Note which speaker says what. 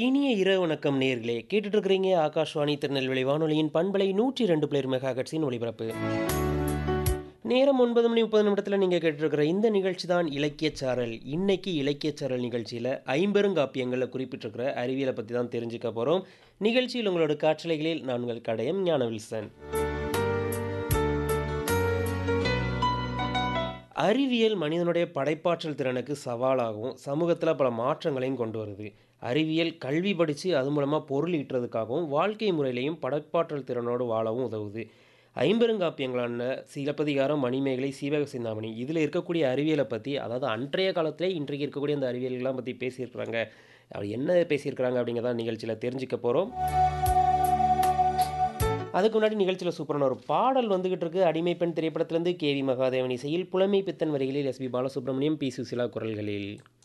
Speaker 1: இனிய இரவு வணக்கம் நேர்களே கேட்டுட்டு இருக்கிறீங்க ஆகாஷ்வாணி திருநெல்வேலி வானொலியின் பண்பலை நூற்றி ரெண்டு பிளேர் மெகாகட்ஸின் ஒளிபரப்பு நேரம் ஒன்பது மணி முப்பது நிமிடத்தில் நீங்கள் கேட்டிருக்கிற இந்த நிகழ்ச்சி தான் இலக்கியச்சாரல் இன்னைக்கு இலக்கியச்சாரல் நிகழ்ச்சியில் ஐம்பெருங்காப்பியங்களில் குறிப்பிட்டிருக்கிற அறிவியலை பற்றி தான் தெரிஞ்சுக்க போகிறோம் நிகழ்ச்சியில் உங்களோட காற்றலைகளில் நான் உங்கள் கடையம் ஞான வில்சன் அறிவியல் மனிதனுடைய படைப்பாற்றல் திறனுக்கு சவாலாகவும் சமூகத்தில் பல மாற்றங்களையும் கொண்டு வருது அறிவியல் கல்வி படித்து அது மூலமாக பொருள் ஈட்டுறதுக்காகவும் வாழ்க்கை முறையிலையும் படைப்பாற்றல் திறனோடு வாழவும் உதவுது ஐம்பெருங்காப்பியங்களான சிலப்பதிகாரம் மணிமேகலை சீவக சிந்தாமணி இதில் இருக்கக்கூடிய அறிவியலை பற்றி அதாவது அன்றைய காலத்திலே இன்றைக்கு இருக்கக்கூடிய அந்த அறிவியல்கள்லாம் பற்றி பேசியிருக்கிறாங்க அப்படி என்ன பேசியிருக்கிறாங்க அப்படிங்கிறத நிகழ்ச்சியில் தெரிஞ்சுக்க போகிறோம் அதுக்கு முன்னாடி நிகழ்ச்சியில் சூப்பரான ஒரு பாடல் வந்துகிட்டு இருக்கு அடிமை பெண் திரைப்படத்திலிருந்து கே வி மகாதேவன் இசையில் புலமை பித்தன் வரிகளில் எஸ்பி பாலசுப்ரமணியம் பி சுசிலா குரல்களில்